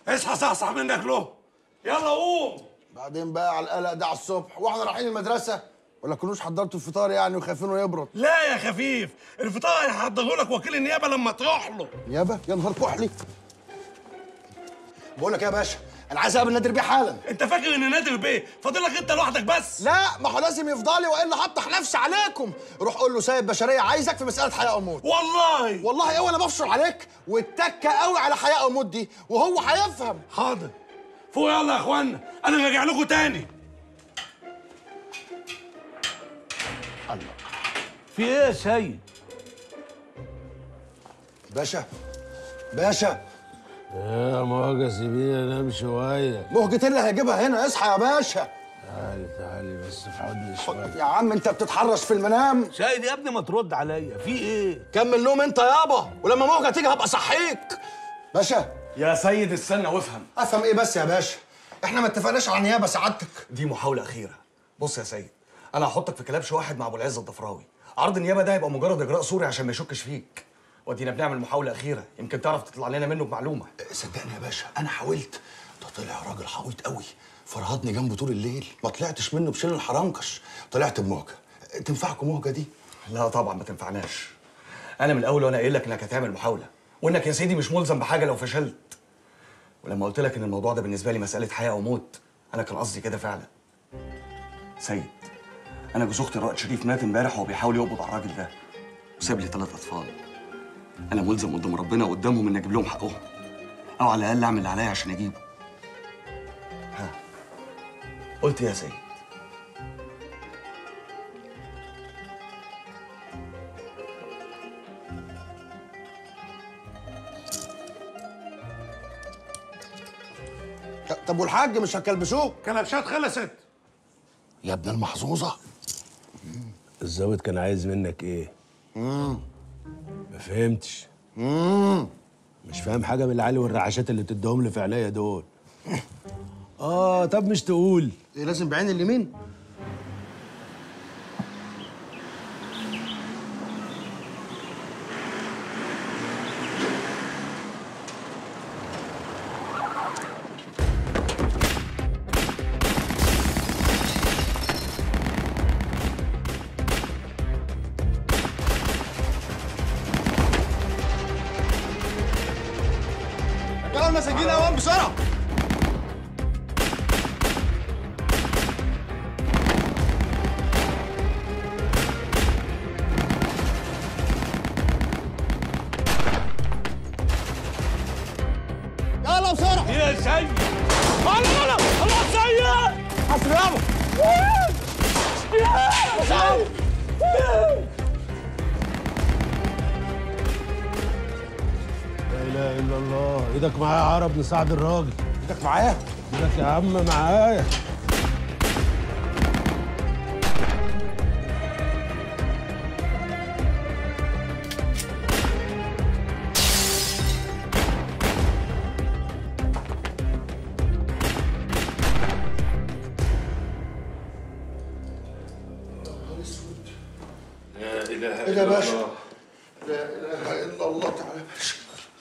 اصحى صحصح منك له يلا قوم بعدين بقى على القلق ده على الصبح واحنا رايحين المدرسه ولا كنوش حضرتوا الفطار يعني وخايفينه يبرد لا يا خفيف الفطار هيحضره لك وكيل النيابه لما تروح له نيابه يا نهار كحلي بقول لك إيه يا باشا انا عايز اقابل نادر بيه حالا انت فاكر ان نادر بيه فاضلك انت لوحدك بس لا ما هو لازم يفضلي والا هفتح نفسي عليكم روح قول له سيد بشريه عايزك في مساله حياه او موت والله والله ايه وانا بفشل عليك والتكه قوي على حياه او موت دي وهو هيفهم حاضر فوق يلا يا اخوانا انا راجع لكم تاني في ايه يا سيد؟ باشا باشا يا مواجه سيبيني انام شويه مهجة اللي هيجيبها هنا اصحى يا باشا تعالي تعالي بس في حضني شويه يا عم انت بتتحرش في المنام سيد يا ابني ما ترد عليا في ايه؟ كمل نوم انت يابا ولما موجة تيجي هبقى اصحيك باشا يا سيد استنى وافهم افهم ايه بس يا باشا احنا ما اتفقناش على نيابه سعادتك دي محاولة أخيرة بص يا سيد أنا هحطك في كلبش واحد مع أبو العز الضفراوي عرض النيابة ده هيبقى مجرد إجراء صوري عشان ما يشكش فيك ودينا بنعمل محاولة أخيرة يمكن تعرف تطلع لنا منه بمعلومة صدقني يا باشا انا حاولت ده طلع راجل حويط قوي فرهطني جنبه طول الليل ما طلعتش منه بشيل الحرنكش طلعت بموجه تنفعكم موجه دي لا طبعا ما تنفعناش أنا من الأول وأنا قايل لك إنك هتعمل محاولة وإنك يا سيدي مش ملزم بحاجة لو فشلت ولما قلت لك إن الموضوع ده بالنسبة لي مسألة حياة أو موت أنا كان قصدي كده فعلا سيد أنا جوز أختي رائد شريف مات امبارح وهو بيحاول يقبض على الراجل ده وساب لي ثلاث أطفال أنا ملزم قدام ربنا وقدامهم إن أجيب لهم حقهم أو على الأقل أعمل اللي عليا عشان أجيبه ها قلت يا سيد طب والحاج مش هتكلبشوه كلبشات خلصت يا ابن المحظوظه الظابط كان عايز منك ايه؟ ما فهمتش مش فاهم حاجه من العلي والرعاشات اللي بتديهم لي في عينيا دول اه طب مش تقول ايه لازم بعين اليمين يلا المساجين اوام بسرعه يلا بسرعه يا سيد الله الله الله سيد حسن يابا لا اله الا الله ايدك معايا يا عرب نساعد الراجل ايدك معايا ايدك يا عم معايا ايه ده يا باشا لا اله الا الله تعالى يا باشا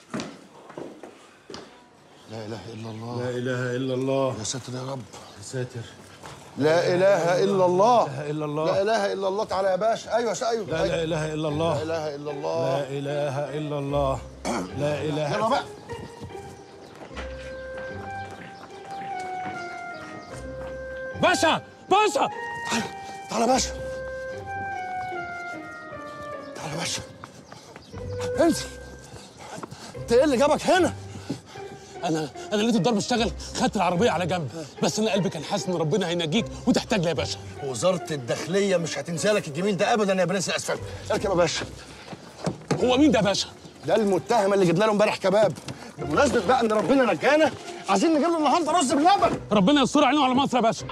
لا اله الا الله لا اله الا الله يا ساتر يا رب يا ساتر لا اله الا الله لا اله الا الله لا اله الا الله تعالى يا باشا ايوه يا ايوه لا لا اله الا الله لا اله الا الله لا اله الا الله لا اله يلا بقى باشا باشا تعالى يا باشا تعالى يا باشا انزل انت ايه اللي جابك هنا؟ انا انا لقيت الضرب اشتغل خدت العربيه على جنب بس انا قلبي كان حاسس ان ربنا هينجيك وتحتاج لي يا باشا وزارة الداخلية مش هتنسى لك الجميل ده أبدا يا بنات الأسفل اركب يا باشا هو مين ده يا باشا ده المتهم اللي جبنا له امبارح كباب بمناسبة بقى إن ربنا نجانا عايزين نجيب له النهارده رز بلبن ربنا يستر علينا وعلى مصر يا باشا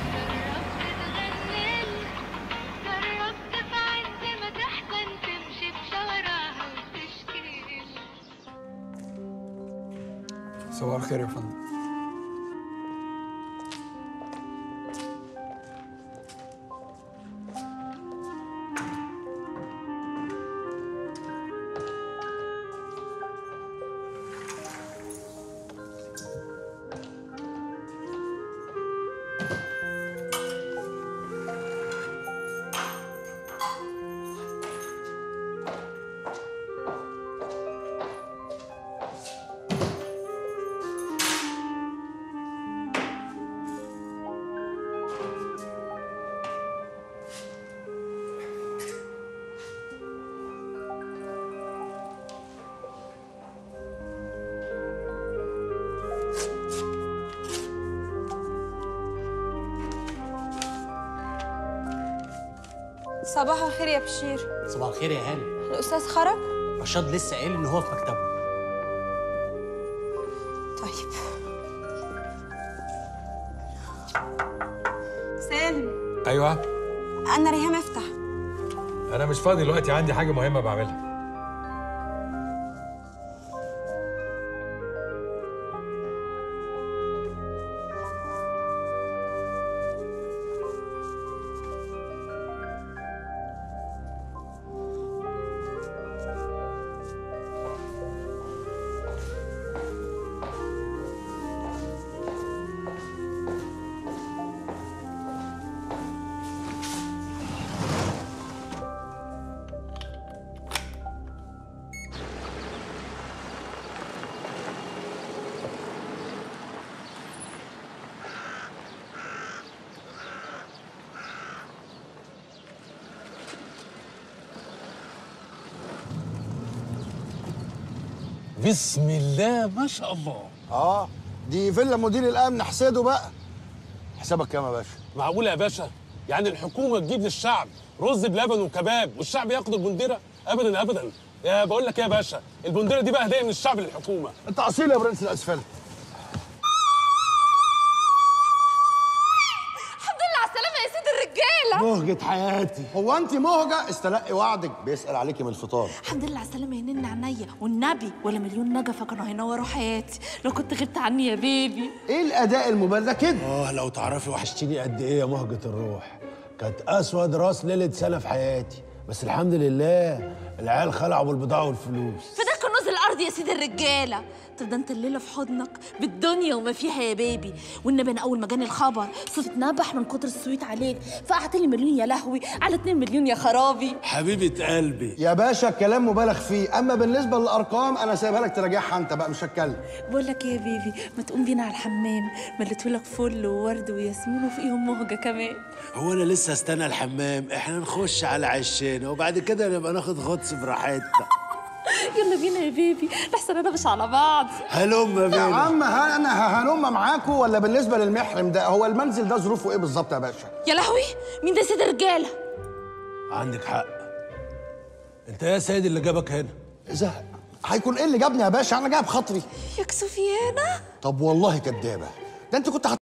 جربت في عز ما تحزن تمشي في شوارعها وتشكي صباح الخير يا فندم صباح الخير يا بشير صباح الخير يا هاني الأستاذ خرج؟ رشاد لسه قايل ان هو في مكتبه طيب سالم ايوه أنا ريهام افتح انا مش فاضي دلوقتي عندي حاجه مهمه بعملها بسم الله ما شاء الله اه دي فيلا مدير الامن حسده بقى حسابك كام يا باشا معقوله يا باشا يعني الحكومه تجيب للشعب رز بلبن وكباب والشعب ياخد البنديره ابدا ابدا يا بقول لك إيه يا باشا البنديره دي بقى هديه من الشعب للحكومه انت اصيل يا برنس الاسفلت الحمد لله على السلامة يا سيد الرجالة مهجة حياتي هو انت مهجة استلقي وعدك بيسأل عليكي من الفطار الحمد لله على السلامة يا نن عينيا والنبي ولا مليون نجفة كانوا هينوروا حياتي لو كنت غبت عني يا بيبي ايه الاداء المبالغ ده كده اه لو تعرفي وحشتيني قد ايه يا مهجة الروح كانت اسود راس ليله سنه في حياتي بس الحمد لله العيال خلعوا بالبضاعه والفلوس فداك كنوز الأرض يا سيد الرجالة طب ده انت الليلة في حضنك بالدنيا وما فيها يا بيبي والنبي انا اول ما جاني الخبر صوتي اتنبح من كتر السويت عليك فقعت لي مليون يا لهوي على 2 مليون يا خرابي حبيبه قلبي يا باشا الكلام مبالغ فيه اما بالنسبه للارقام انا سايبها لك تراجعها انت بقى مش هتكلم بقول لك ايه يا بيبي ما تقوم بينا على الحمام مليتهولك فل وورد وياسمين وفيهم مهجة كمان هو انا لسه استنى الحمام احنا نخش على عشنا وبعد كده نبقى ناخد غطس براحتنا يلا بينا يا بيبي لحسن انا مش على بعض هلم يا بينا عم ها انا هلم معاكم ولا بالنسبه للمحرم ده هو المنزل ده ظروفه ايه بالظبط يا باشا يا لهوي مين ده سيد الرجالة عندك حق انت يا سيد اللي جابك هنا زهق هيكون ايه اللي جابني يا باشا انا جايب خاطري يا كسوفيانا طب والله كدابه ده انت كنت